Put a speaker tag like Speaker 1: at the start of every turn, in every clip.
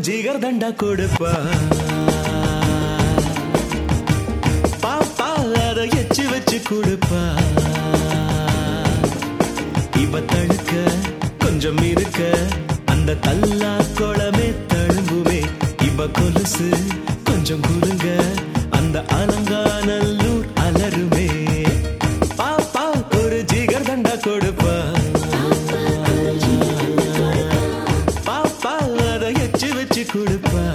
Speaker 1: ஜிகர் தண்டா கொடுப்பா பாப்பா அதை எச்சு வச்சு கொடுப்பா இவ தழுக்க கொஞ்சம் இருக்க அந்த தல்லா குளமே தழும்புமே இவ கொலுசு கொஞ்சம் குறுங்க அந்த அலங்காநல்லூர் அலருமே பாப்பா ஒரு ஜிகர் தண்டா கொடுப்பா பாப்பா அதை எச்சு வச்சு கொடுப்பா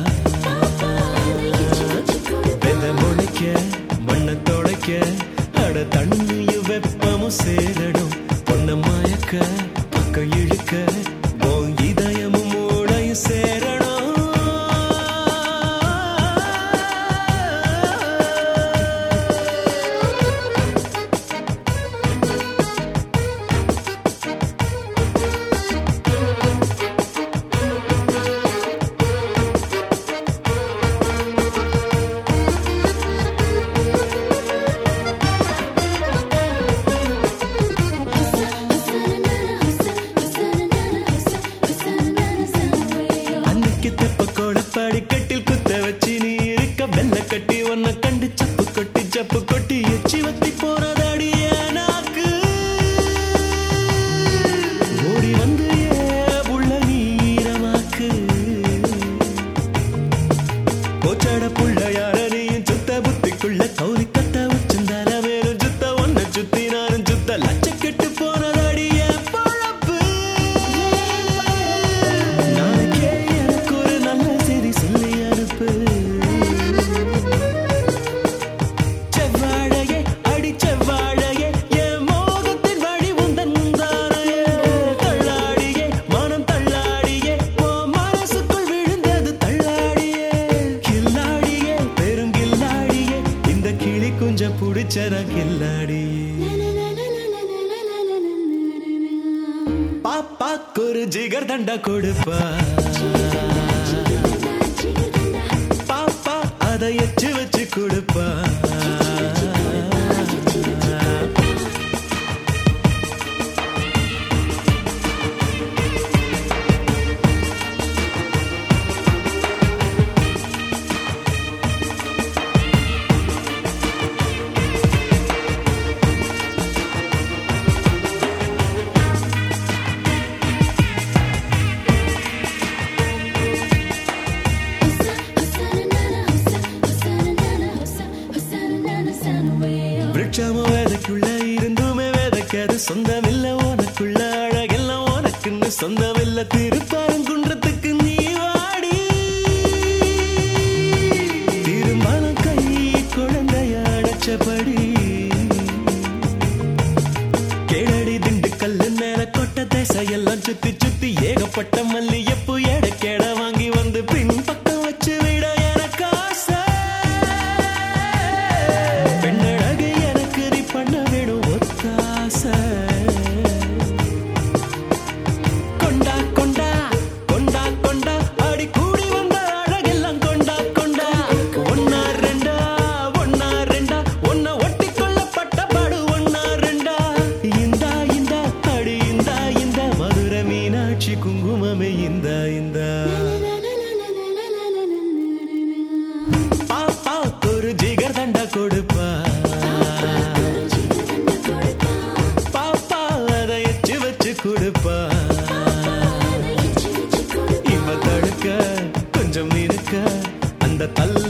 Speaker 1: வெத முளைக்க மண்ணை தொலைக்க அட தண்ணியும் வெப்பமும் சேரடும் பொண்ண மயக்க பக்கம் இழுக்க உன் இதயமும் மூளையும் சேரணும் அன்னைக்கு தெப்ப கோடப்பாடி கட்டில் குத்த வச்சு நீ இருக்க வெள்ள கட்டி உன்னை கண்டு சப்பு கொட்டி சப்பு கொட்டி எச்சி வத்தி போனதாடி என் நாக்கு ஓடி வந்து ஏ புள்ள நீரமாக்கு கோச்சாட புள்ள யார நீயும் சுத்த புத்திக்குள்ள கௌரி கத்த வச்சிருந்தால வேறும் சுத்த ஒன்ன சுத்தி நானும் சுத்த லட்ச கெட்டு போனதாடி என் பழப்பு நாளைக்கே எனக்கு ஒரு நல்ல செய்தி சொல்லி அனுப்பு செவ்வாழையே அடி செவ்வாழையே என் மோகத்தின் வழி உந்தன் தாரையே தள்ளாடியே மனம் தள்ளாடியே ஓ மனசுக்குள் விழுந்தது தள்ளாடியே கில்லாடியே பெருங்கில்லாடியே இந்த கிளி குஞ்ச புடிச்சத கில்லாடியே பாப்பாக்கு ஒரு ஜிகர் தண்டா கொடுப்பா பாப்பா அதை எச்சு வச்சு கொடுப்பா விருட்சமும் வேதைக்குள்ள இருந்துமே வேதைக்காது சொந்தமில்ல உனக்குள்ள அழகெல்லாம் உனக்குன்னு சொந்தமில்ல திருப்பாரங்குன்றத்துக்கு நீ வாடி திருமணம் கை குழந்தைய அடைச்சபடி கேளடி திண்டுக்கல் மேல கொட்ட தேசையெல்லாம் சுத்தி சுத்தி ஏகப்பட்ட மல்லியப்பு எடைக்கேட வாங்கி வந்து பின் பக்கம் வச்சு விட எனக்கு ஆசை பெண்ணழகு எனக்கு நீ பண்ண வேணும் ஒத்தாசை கொண்டா கொண்டா கொண்டா கொண்டா அடி கூடி வந்த அழகெல்லாம் கொண்டா கொண்டா ஒன்னா ரெண்டா ஒன்னா ரெண்டா ஒன்ன ஒட்டி கொள்ளப்பட்ட பாடு ஒன்னா ரெண்டா இந்தா இந்தா அடி இந்தா இந்த மதுரை மீனாட்சி குங்குமமே இந்தா இந்தா பாப்பா ஒரு ஜிகர் தண்டா கொடுப்பா பாப்பா அதை எச்சு வச்சு கொடுப்பா இவ தடுக்க கொஞ்சம் இருக்க அந்த தள்ள